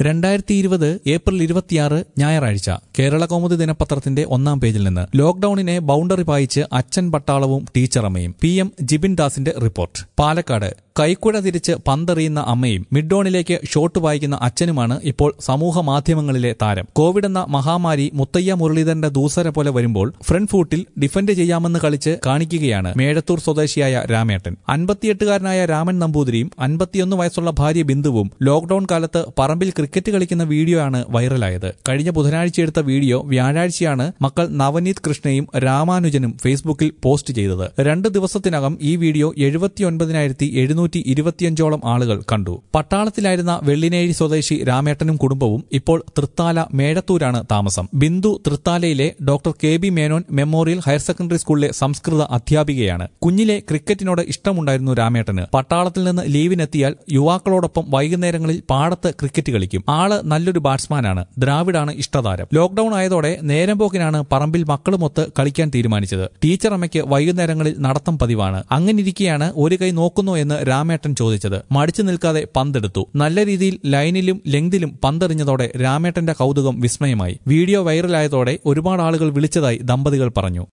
രണ്ടായിരത്തി ഇരുപത് ഏപ്രിൽ ഇരുപത്തിയാറ് ഞായറാഴ്ച കേരള കൗമുദി ദിനപത്രത്തിന്റെ ഒന്നാം പേജിൽ നിന്ന് ലോക്ഡൌണിനെ ബൗണ്ടറി പായിച്ച് അച്ഛൻ പട്ടാളവും ടീച്ചറമ്മയും പി എം ജിബിൻ ദാസിന്റെ റിപ്പോർട്ട് പാലക്കാട് കൈക്കുഴ തിരിച്ച് പന്തെറിയുന്ന അമ്മയും മിഡ്ഡോണിലേക്ക് ഷോട്ട് വായിക്കുന്ന അച്ഛനുമാണ് ഇപ്പോൾ സമൂഹ മാധ്യമങ്ങളിലെ താരം കോവിഡ് എന്ന മഹാമാരി മുത്തയ്യ മുരളീധരന്റെ ദൂസര പോലെ വരുമ്പോൾ ഫ്രണ്ട് ഫൂട്ടിൽ ഡിഫൻഡ് ചെയ്യാമെന്ന് കളിച്ച് കാണിക്കുകയാണ് മേഴത്തൂർ സ്വദേശിയായ രാമേട്ടൻ അൻപത്തിയെട്ടുകാരനായ രാമൻ നമ്പൂതിരിയും അൻപത്തിയൊന്ന് വയസ്സുള്ള ഭാര്യ ബിന്ദുവും ലോക്ഡൌൺ കാലത്ത് പറമ്പിൽ ക്രിക്കറ്റ് കളിക്കുന്ന വീഡിയോ ആണ് വൈറലായത് കഴിഞ്ഞ ബുധനാഴ്ച എടുത്ത വീഡിയോ വ്യാഴാഴ്ചയാണ് മക്കൾ നവനീത് കൃഷ്ണയും രാമാനുജനും ഫേസ്ബുക്കിൽ പോസ്റ്റ് ചെയ്തത് രണ്ട് ദിവസത്തിനകം ഈ വീഡിയോ എഴുപത്തിയൊൻപതിനായിരത്തി എഴുന്നൂറ്റി ഇരുപത്തിയഞ്ചോളം ആളുകൾ കണ്ടു പട്ടാളത്തിലായിരുന്ന വെള്ളിനേഴി സ്വദേശി രാമേട്ടനും കുടുംബവും ഇപ്പോൾ തൃത്താല മേഴത്തൂരാണ് താമസം ബിന്ദു തൃത്താലയിലെ doctor K B Menon memorial higher secondary സ്കൂളിലെ സംസ്കൃത അധ്യാപികയാണ് കുഞ്ഞിലെ ക്രിക്കറ്റിനോട് ഇഷ്ടമുണ്ടായിരുന്നു രാമേട്ടന് പട്ടാളത്തിൽ നിന്ന് ലീവിനെത്തിയാൽ യുവാക്കളോടൊപ്പം വൈകുന്നേരങ്ങളിൽ പാടത്ത് ക്രിക്കറ്റ് കളിക്കും ആള് നല്ലൊരു ബാറ്റ്സ്മാനാണ് ദ്രാവിഡാണ് ഇഷ്ടതാരം ലോക്ഡൌൺ ആയതോടെ നേരം പോക്കിനാണ് പറമ്പിൽ മക്കളുമൊത്ത് കളിക്കാൻ തീരുമാനിച്ചത് ടീച്ചർ അമ്മയ്ക്ക് വൈകുന്നേരങ്ങളിൽ നടത്തം പതിവാണ് അങ്ങനിരിക്കെയാണ് ഒരു കൈ നോക്കുന്നു എന്ന് രാമേട്ടൻ ചോദിച്ചത് മടിച്ചു നിൽക്കാതെ പന്തെടുത്തു നല്ല രീതിയിൽ ലൈനിലും ലെങ്തിലും പന്തെറിഞ്ഞതോടെ രാമേട്ടന്റെ കൗതുകം വിസ്മയമായി വീഡിയോ വൈറലായതോടെ ഒരുപാട് ആളുകൾ വിളിച്ചതായി ദമ്പതികൾ പറഞ്ഞു